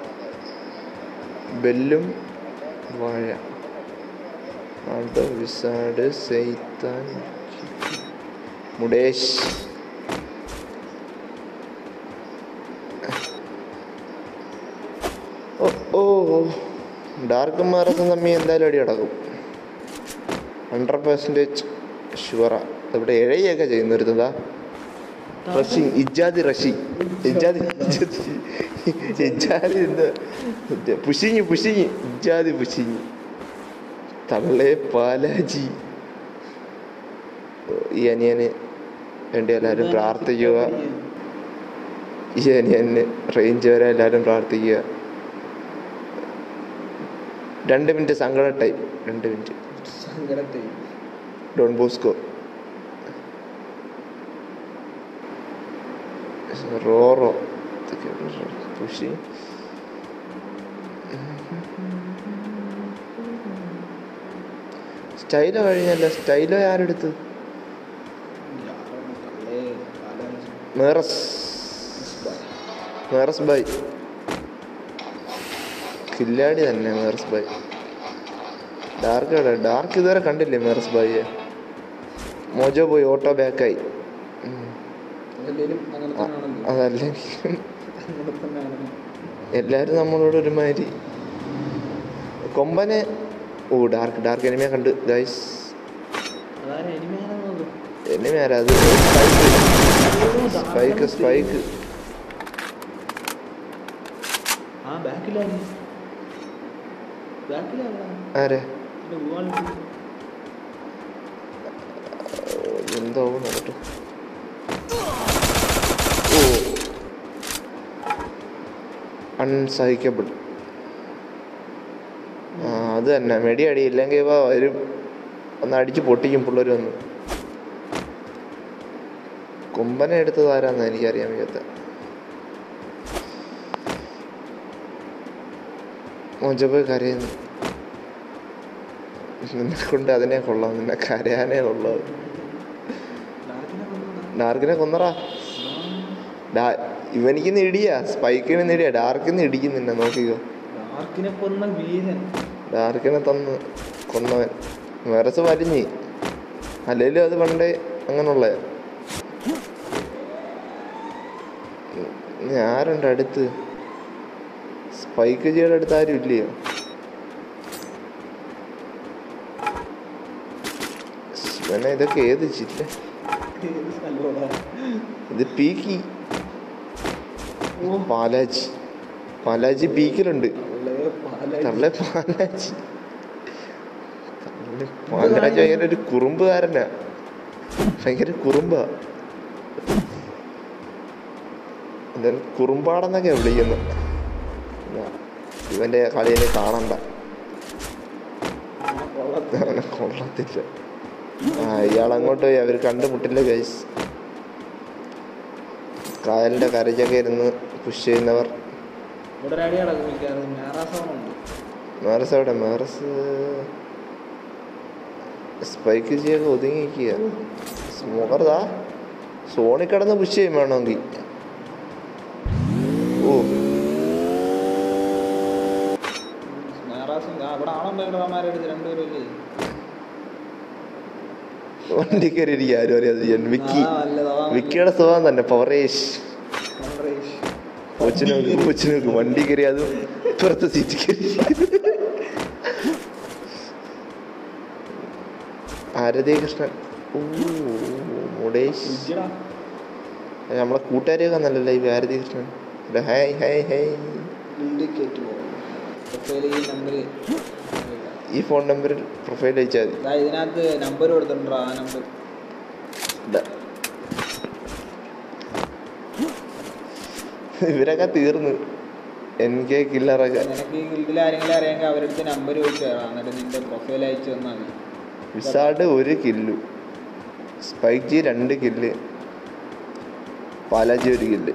ബെല്ലും വാഴ ആൾട്ടോ വിസാഡ് സെയ്ത്താൻ മുടേഷ് ഓ ഓ ഡാർക്ക് മാരസം തമ്മി എന്തായാലും അടി അടക്കും ഹൺഡ്രഡ് പെർസെൻറ്റേജ് ഷുവറാ ഇവിടെ എഴയൊക്കെ ചെയ്യുന്നിരുന്നതാ റഷിങ് ഇജാദി റഷിങ് ഇജാദി ഇജാദി എന്താ പുഷിങ് പുഷിങ് ഇജാദി പുഷിങ് തള്ളേ പാലാജി ഈ അനിയന് വേണ്ടി എല്ലാവരും പ്രാർത്ഥിക്കുക ഈ അനിയന് റേഞ്ച് വരെ എല്ലാവരും പ്രാർത്ഥിക്കുക രണ്ട് മിനിറ്റ് സങ്കട ടൈം രണ്ട് മിനിറ്റ് സങ്കടത്തെ ഡോൺ ബോസ്കോ റോറോ പുഷി സ്റ്റൈലോ കഴിഞ്ഞല്ല സ്റ്റൈലോ ആരെടുത്ത് മേറസ് മേറസ് ബൈ കില്ലാടി തന്നെ മേറസ് ബൈ ഡാർക്ക് എവിടെ ഡാർക്ക് ഇതുവരെ കണ്ടില്ലേ മേറസ് ബൈയെ മോജോ പോയി ഓട്ടോ ബാക്കായി അല്ലെങ്കിലും അങ്ങനെ ആ, തന്നെയാണല്ലോ അതല്ലെങ്കിൽ അങ്ങനെ തന്നെയാണല്ലോ എല്ലാവരും നമ്മളോട് ഒരുമാതിരി കൊമ്പനെ ഓ ഡാർക്ക് ഡാർക്ക് എനിമയെ കണ്ട് ഗൈസ് അതാരാ എനിമയാണെന്നത് എനിമ ആരാ അത് സ്പൈക്ക് സ്പൈക്ക് ആ ബാക്കിലാണ് ബാക്കിലാണ് ആരെ ഗോവാളിട്ട് എന്തോ നോക്കട്ടെ ഓ അൺസഹിക്കബിൾ ആ അത് തന്നെ മെടി അടി ഇല്ലെങ്കിൽ ഇവ വരും ഒന്ന് അടിച്ച് പൊട്ടിക്കും പിള്ളേർ വന്ന് കൊമ്പനെ എടുത്തത് ആരാന്ന് എനിക്കറിയാൻ വയ്യാത്ത മോജപ്പോയി കരയുന്നു നിന്നെ കൊണ്ട് അതിനെ കൊള്ളാം നിന്നെ കരയാനേ കൊള്ളാം ഡാർക്കിനെ കൊന്നറാ ഡാ ഇവനിക്ക് ഇടിയാ സ്പൈക്കിന് ഇടിയാ ഡാർക്കിന്ന് ഇടിക്കും നിന്നെ നോക്കിക്കോ ഡാർക്കിനെ കൊന്ന വീരൻ ഡാർക്കിനെ തന്ന് കൊന്നവൻ വേറസ് വലിഞ്ഞ് അല്ലേലും അത് പണ്ടേ അങ്ങനുള്ള ആരുണ്ട് അടുത്ത് സ്പൈക്ക് ജിയുടെ അടുത്ത് ആരും ഇല്ലയോ ശിവനെ ഇതൊക്കെ ഏത് ചില്ല ഏത് സ്ഥലമാടാ? ഇത് പീക്കി പാലാജി പാലാജി പീക്കിലുണ്ട് ഉള്ളേ പാലായി. തള്ളെ പാലാജി തള്ളെ പാലാജി ഭയങ്കര ഒരു കുറുമ്പുകാരനാ ഭയങ്കര കുറുമ്പാ എന്തായാലും കുറുമ്പാടെന്നൊക്കെയാ വിളിക്കുന്നത് ഇതാ, ഇവന്റെ കളിയെ കാണണ്ട അവനെ കൊള്ളത്തില്ല ആ ഇയാൾ അങ്ങോട്ട് പോയി അവർ കണ്ടുമുട്ടില്ല ഗൈസ് കായലിന്റെ കരയ്ക്കൊക്കെ ഇരുന്ന് പുഷ് ചെയ്യുന്നവർ ഇവിടെ ഒരു അടി നടക്കും മിക്കവാറും മേറാസോണുണ്ട് മേറസ് എവിടെ മേറസ് സ്പൈക്ക് ചെയ്യൊക്കെ ഒതുങ്ങി നിൽക്കുക സ്മോക്കർതാ സോണി കിടന്ന് പുഷ് ചെയ്യും വേണമെങ്കിൽ ഓ മേറാസും ആ ഇവിടെ ആണുണ്ടായിട്ട് എടുത്ത് രണ്ടുപേരും ഇല്ലേ വണ്ടി കയറി ഇരിക്കുക ആരും അറിയാതെ വിക്കി ആ, നല്ലതാ. വിക്കിയുടെ സ്വഭാവം തന്നെ പവറേഷ് കോൺട്രേഷ്. കൊച്ചിനോക്ക് കൊച്ചിനോക്ക് വണ്ടി കയറി അതും ഇപ്പുറത്തെ സീറ്റ് കയറി ആരതി കൃഷ്ണൻ ഓ മുടേഷ് ഇജ്ജടാ. നമ്മളെ കൂട്ടുകാരെയൊക്കെ നല്ലല്ലേ ഈ ഭാരതി കൃഷ്ണൻ അല്ല, ഹായ് ഹായ് ഹായ് ഇൻഡിക്കേറ്റ് പോകും പ്രൊഫൈൽ ഈ നമ്പർ ഈ ഫോൺ നമ്പറിൽ പ്രൊഫൈൽ അയച്ചാൽ മതി ഇതിനകത്ത് നമ്പർ കൊടുത്തിട്ടുണ്ടോ ആ നമ്പർ ഇതാ. ഇവരൊക്കെ തീർന്നു എൻ കെ കില്ലറൊക്കെ നിനക്ക് ഈ ഗിൽഡിൽ ആരെങ്കിലും അറിയാമെങ്കിൽ അവരുടെ അടുത്ത് നമ്പർ ചോദിച്ചു തരാം എന്നിട്ട് നിന്റെ പ്രൊഫൈൽ അയച്ചു തന്നാൽ മതി വിസാഡ് ഒരു കില്ലു സ്പൈക്ക് ജി രണ്ട് കില്ല് പാലാജി ഒരു കില്ല്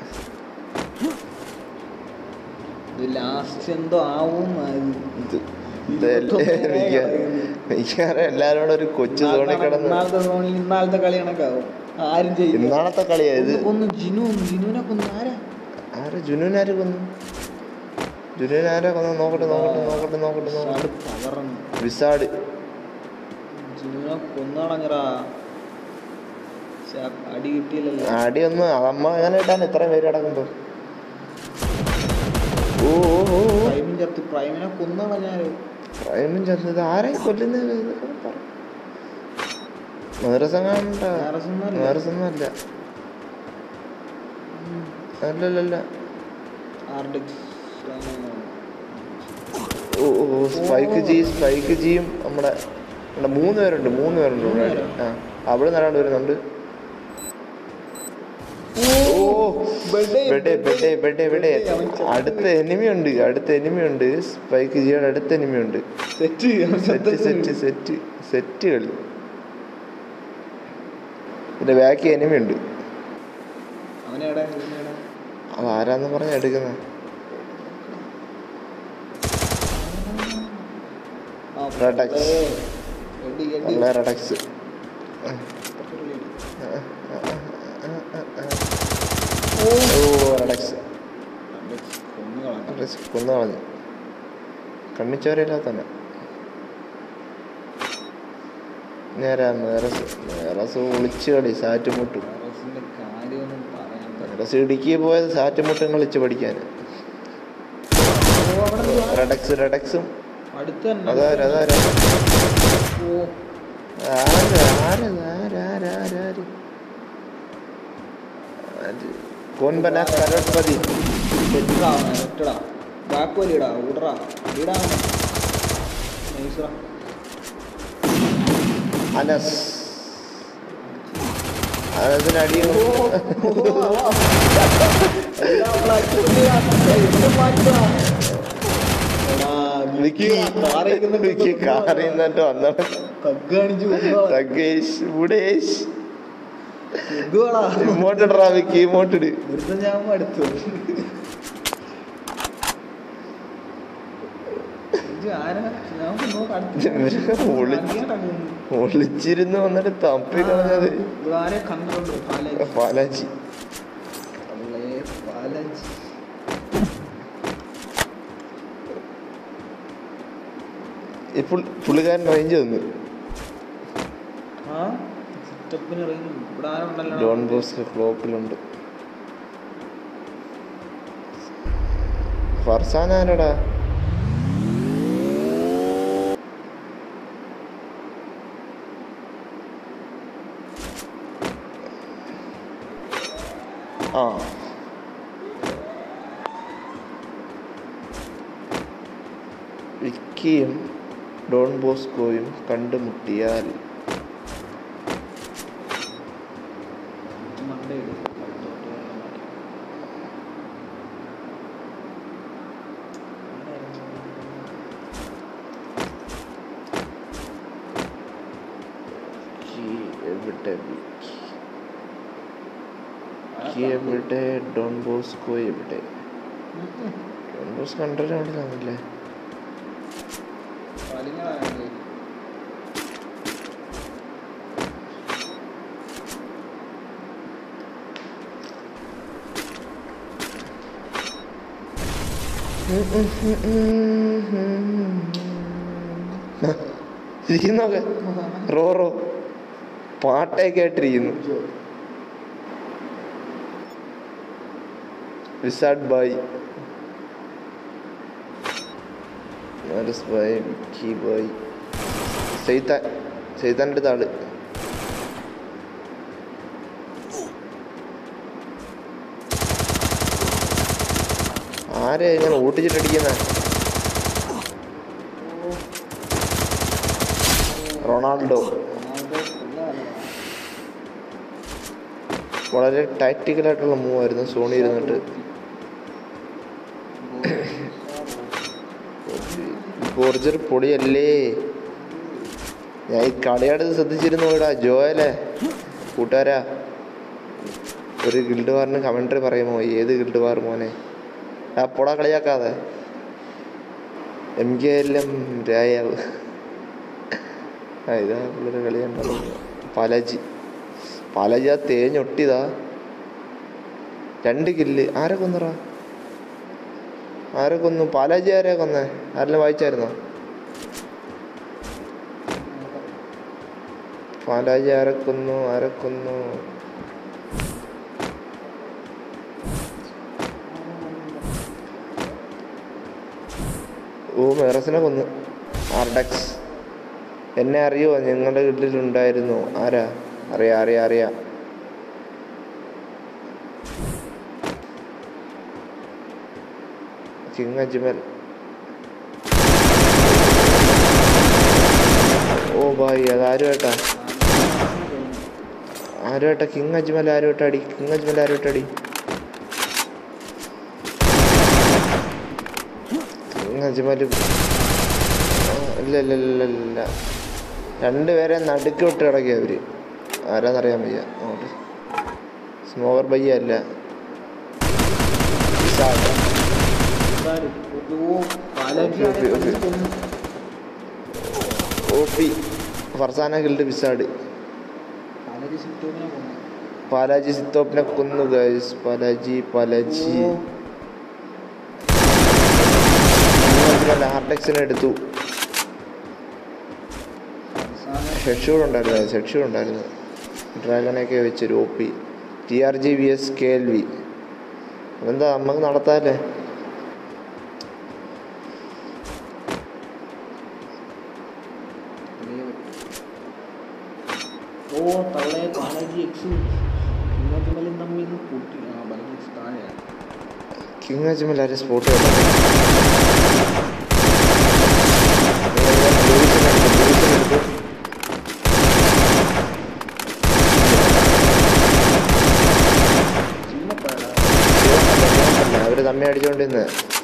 ഇത് ലാസ്റ്റ് എന്തോ ആവും ഇത് ഇതല്ലേ മിക്ക- മിക്കവാറും എല്ലാവരോടും ഒരു കൊച്ചു തോണി കിടന്ന് ഇന്നാളത്തെ ധോണി ഇന്നാളത്തെ കളി കണക്കാവും ആരും ചെയ്യും ഇന്നാളത്തെ കളിയാ ഇത് കൊന്നു ജിനു ജിനുവിനെ കൊന്നു ആരാ ആര് ജുനുവിനാര് കൊന്നു ജുനുവിനാരെ കൊന്നു നോക്കട്ടെ നോക്കട്ടെ നോക്കട്ടെ നോക്കട്ടെ നോക്കട്ടെ തകർന്നു വിസാഡ് ജിനുവിനെ കൊന്നു കളഞ്ഞറാ അടി കിട്ടിയില്ലല്ലോ അടിയൊന്നും അതമ്മ എങ്ങനെ ഇട്ടാൻ എത്ര പേര് കിടക്കുമ്പോ ഓ ഓ ഓ ഓ. പ്രൈമിൻ ചത്ത് പ്രൈമിനെ കൊന്നു കളഞ്ഞാല് പ്രൈമും ചെന്നത് ആരായി കൊല്ലുന്നത് ഇതൊക്കെ പറ. മേറസം കാണണ്ട മേറസൊന്നുമല്ല. മേറസൊന്നും അല്ല അല്ലല്ലല്ല ആർഡിക്സ് ഓ ഓ ഓ, സ്പൈക്ക് ജി സ്പൈക്ക് ജിയും നമ്മുടെ നമ്മുടെ മൂന്ന് പേരുണ്ട് മൂന്ന് പേരുണ്ട് ഇവിടെ ആയിട്ട്. ആ അവിടെ നിന്നാണ്ട് വരുന്നുണ്ട് ഓ ബെഡേ ബെഡേ ബെഡേ ബെഡേ അടുത്ത എനിമി ഉണ്ട് അടുത്ത എനിമി ഉണ്ട് സ്പൈക്ക് ജിയുടെ അടുത്ത എനിമി ഉണ്ട് set set set set set കളി ഇതിന്റെ ബാക്കി എനിമി ഉണ്ട് അവനെവിടെ ഇവനെവിടെ? അത് ആരാന്ന് പറഞ്ഞ എടുക്കുന്ന ആ, Red X. ഏ, എടി എടി നല്ല റഡക്സ് ഓ റഡക്സ് കൊന്നു കളഞ്ഞു റഡക്സ് കൊന്നു കളഞ്ഞു കണ്ണിച്ചോരയില്ലാത്ത തന്നെ നേരാ മേറസ് മേറസ് ഒളിച്ച് കളി സാറ്റ് മുട്ടും വൈറസിന്റെ കാര്യമൊന്നും പറയാൻ പറ്റില്ല. മേറസ് ഇടുക്കി പോയത് സാറ്റ് മുട്ടും കളിച്ച് പഠിക്കാൻ ഓ, അവിടെ എന്തുവാ? റഡക്സ് റഡക്സും അടുത്ത് തന്നെ അതാരാ അതാരാ ഓ ആര് ആര് ആര് ആര് ആര് ആര് ആര്? കോൻ ബനാ കരോട്ട്പതി സെറ്റാ അവനെ സെറ്റടാ ബാക്ക് വലിയടാ ഊടറാ ലീടാ അവനെ നൈസറാ അനസ് അനസിന് അടിയും വിക്കി വിക്കി കാറിൽ നിന്നിട്ട് വന്നവൻ തഗേഷ് മുടേഷ് ഇങ്ങോട്ടിടറാ വിക്കി ഇങ്ങോട്ടിട് ഞാൻ അടുത്തു ആരാ നമുക്ക് നോക്കാം അടുത്ത് ഒളി- ഒളിച്ചിരുന്ന് വന്നിട്ട് തപ്പി കളഞ്ഞത് ഇതാരെ കണ്ടിട്ടുണ്ട് പാലാജി പാലാജി അല്ലേ പാലാജി ഇപ്പോൾ പുള്ളിക്കാരൻ റേഞ്ച് തന്നു ആ സെറ്റപ്പിന് ഇറങ്ങി ഇവിടെ ആരുണ്ടല്ലോ ഡോൺ ബോസ്കോ ക്ലോക്കിലുണ്ട് ഫർസാൻ ആരടാ ആ വിക്കിയും ഡോൺ ബോസ്കോയും കണ്ടുമുട്ടിയാൽ മണ്ടയില് വിക്കി എവിടെ വിക്കി വിക്കി എവിടെ ഡോൺ ബോസ്കോ എവിടെ ഡോൺ ബോസ്കോ കണ്ടൊരു അവിടെ കാണില്ലേ കളികളാണ് ഇരിക്കുന്നൊക്കെ റോ റോ പാട്ടൊക്കെ ആയിട്ടിരിക്കുന്നു വിസാഡ് ബായ് നരസ് ബായ് വിക്കി ബായ് സെയ്ത്താൻ സെയ്ത്താൻ്റെ താള് ആരെ ഇങ്ങനെ ഓട്ടിച്ചിട്ടടിക്കുന്ന റൊണാൾഡോ വളരെ ടാക്റ്റിക്കലായിട്ടുള്ള മൂവ് ആയിരുന്നു സോണി ഇരുന്നിട്ട് ഫോർജർ പൊടിയല്ലേ ഞാൻ ഈ കളിയാടത് ശ്രദ്ധിച്ചിരുന്നു ഇടാ ജോയലെ കൂട്ടുകാരാ ഒരു ഗിൽഡ് വാറിന് കമൻട്രി പറയുമോ ഏത് ഗിൽഡ് വാർ മോനെ ആ പൊട കളിയാക്കാതെ എം കെ എല്ലാം രായാവ് ആ ഇതാ പിള്ളേരെ കളിയുണ്ടല്ലോ പാലാജി പാലാജി ആ തേഞ്ഞൊട്ടിയതാ രണ്ട് കില്ല് ആരെ കൊന്നറാ ആരെ കൊന്നു പാലാജി ആരെയാ കൊന്നേ ആരെല്ലാം വായിച്ചായിരുന്നോ പാലാജി ആരെ കൊന്നു ആരെ കൊന്നു ഓ മെറസിനെ കൊന്നു ആർഡക്സ് എന്നെ അറിയോ ഞങ്ങളുടെ വീട്ടിലുണ്ടായിരുന്നു ആരാ അറിയാ അറിയാ അറിയാ കിങ് അജ്മൽ ഓ ബായ് അത് ആരുമായിട്ടാ ആരുമായിട്ടാ കിങ് അജ്മൽ ആരുമായിട്ട് അടി കിങ് അജ്മൽ ആരുമായിട്ട് അടി കിങ് അജ്മൽ ആ, ഇല്ല ഇല്ല ഇല്ല ഇല്ല രണ്ടുപേരെ നടുക്ക് വിട്ട് കിടക്കുക അവര് ആരാന്നറിയാൻ വയ്യ അങ്ങോട്ട് സ്മോവർ ബയ്യ അല്ല ഇസാഖ്. ഓ Balaji okay, okay, okay. O P Farzana guild Wizard Balaji സിറ്റോമിനെ കൊന്നു പാലാജി സിത്തോപ്പിനെ കൊന്നു ഗൈസ് പാലാജി പാലാജി ഹാർടെക്സിനെ എടുത്തു അവസാനം ഹെഡ് ഷൂട്ട് ഉണ്ടായിരുന്നു ഹെഡ് ഷൂട്ട് ഉണ്ടായിരുന്നു ഡ്രാഗണൊക്കെ വെച്ചൊരു O P T R G V S K L V അതെന്താ നമുക്ക് നടത്താല്ലേ ഓ തള്ളയെ ബാലാജി എക്സും ഇന്നത്തുമലും തമ്മിൽ നിന്ന് കൂട്ടി ആ ബാലാജി എക്സ് താഴെയാണ് കിങ് അജ്മൽ ആരെ സ്പോട്ട് അവര് തമ്മി അടിച്ചോണ്ടിരുന്ന്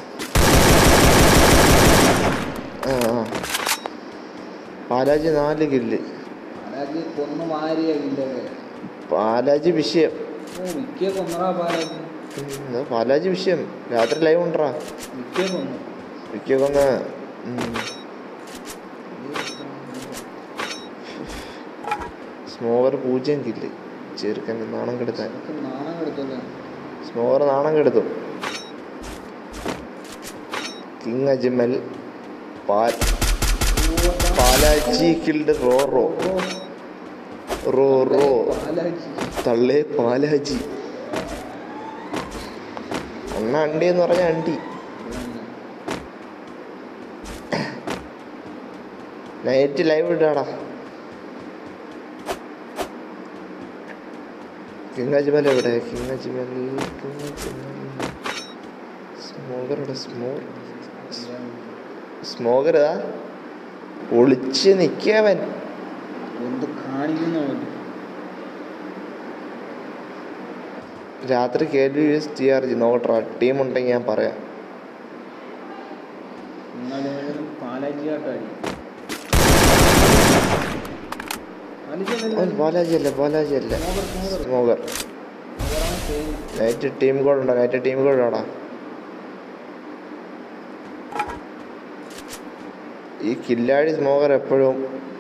ആ ആ. പാലാജി നാല് കില്ല് ബാലാജി കൊന്നു മാറിയ ഇല്ലവേ പാലാജി വിഷയം ഓ വിക്കിയെ കൊന്നടാ ബാലാജി ഉം, ഇത് പാലാജി വിഷയം രാത്രി ലൈവ് ഉണ്ടാ വിക്കിയെ കൊന്നു വിക്കൊക്കെ ഒന്ന് സ്മോവർ പൂജ്യം കില്ല് ചെറുക്കൻ നാണം കെടുത്താൻ എനിക്ക് നാണം കെടുത്തല്ലേ സ്മോവർ നാണം കെടുത്തും കിങ് അജ്മൽ പാൽ പാലാജി കിൽഡ് റോ റോ റോ റോ ബാലാജി തള്ളേ പാലാജി അണ്ണ അണ്ടി എന്ന് പറഞ്ഞ അണ്ടി നൈറ്റ് ലൈവ് ഇടാടാ കിങ് അജ്മൽ എവിടെ കിങ് അജ്മൽ കിങ് അജ്മൽ സ്മോഗറുടെ സ്മോ സ്മോഗറാ ഒളിച്ച് നിക്കവൻ എന്ത് കാണിക്കുന്നു അവൻ രാത്രി K L U S T R G നോക്കട്ടാ ടീം ഉണ്ടെങ്കിൽ ഞാൻ പറയാം നിങ്ങളേലും പാലാജിയാട്ടാടി അവൻ ബാലാജി അല്ല ബാലാജി അല്ല സ്മോഗർ നൈറ്റ് ടീം കോഡ് ഉണ്ടോ നൈറ്റ് ടീം കോഡ് ആടാ ഈ കില്ലാടി സ്മോഗർ എപ്പോഴും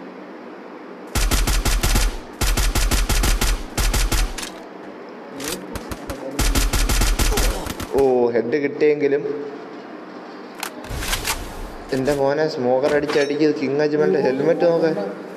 ഓ ഹെഡ് കിട്ടിയെങ്കിലും എൻ്റെ മോനെ സ്മോഗർ അടിച്ചടിക്ക് കിങ് അജ്മലിൻ്റെ ഹെൽമെറ്റ് നോക്ക്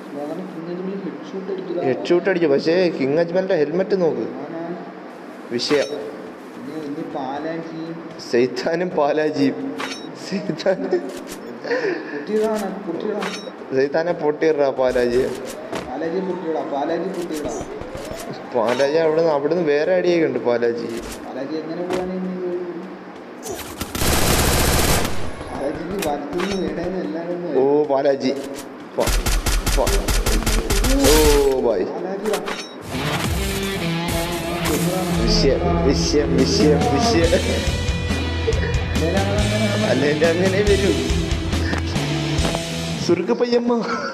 ഹെഡ് ഷൂട്ട് അടിച്ചു പക്ഷേ കിങ് അജ്മലിൻ്റെ ഹെൽമെറ്റ് നോക്ക് വിഷയം ഇനി പാലാജിയും സെയ്ത്താനും പാലാജിയും സെയ്ത്താൻ കുട്ടിയിടാണ് കുട്ടിയിടാ സെയ്ത്താനെ പൊട്ടിയിടാ പാലാജി പാലാജി കുട്ടിയിടാ പാലാജി കുട്ടിയിടാ പാലാജി അവിടുന്ന് അവിടുന്ന് വേറെ അടിയൊക്കെ ഉണ്ട് പാലാജി പാലാജി എങ്ങനെ പോകാനാണ് പാലാജിക്ക് വലത്തുനിന്ന് വീടേന്ന് എല്ലാവരും ഓ പാലാജി പ- പ- ഓ ബായ് പാലാജിടാ വിഷയം വിഷയം വിഷയം വിഷയം അല്ലെങ്കിൽ അങ്ങനെ വരൂ സുരുക്ക് പയ്യമ്മ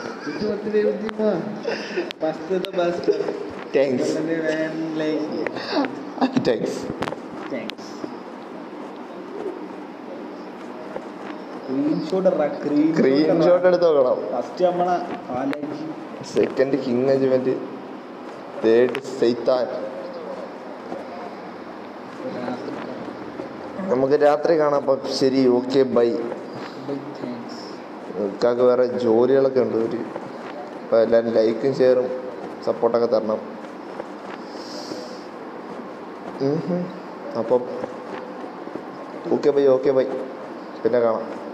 താങ്ക്സ് താങ്ക്സ് സ്ക്രീൻഷോട്ട് സ്ക്രീൻഷോട്ട് എടുത്ത് നോക്കണം ഫസ്റ്റ് നമ്മളെ പാലാജി സെക്കൻഡ് കിങ് അജ്മെന്റ് തേർഡ് സെയ്ത്താൻ നമുക്ക് രാത്രി കാണാം അപ്പം ശരി ഓക്കെ ബൈ താങ്ക്സ് ഇക്കാക്ക് വേറെ ജോലികളൊക്കെ ഉണ്ട് ഒരു അപ്പോൾ എല്ലാവരും ലൈക്കും ഷെയറും സപ്പോർട്ടൊക്കെ തരണം ഉം ഹും. അപ്പം ഓക്കെ ബൈ ഓക്കെ ബൈ പിന്നെ കാണാം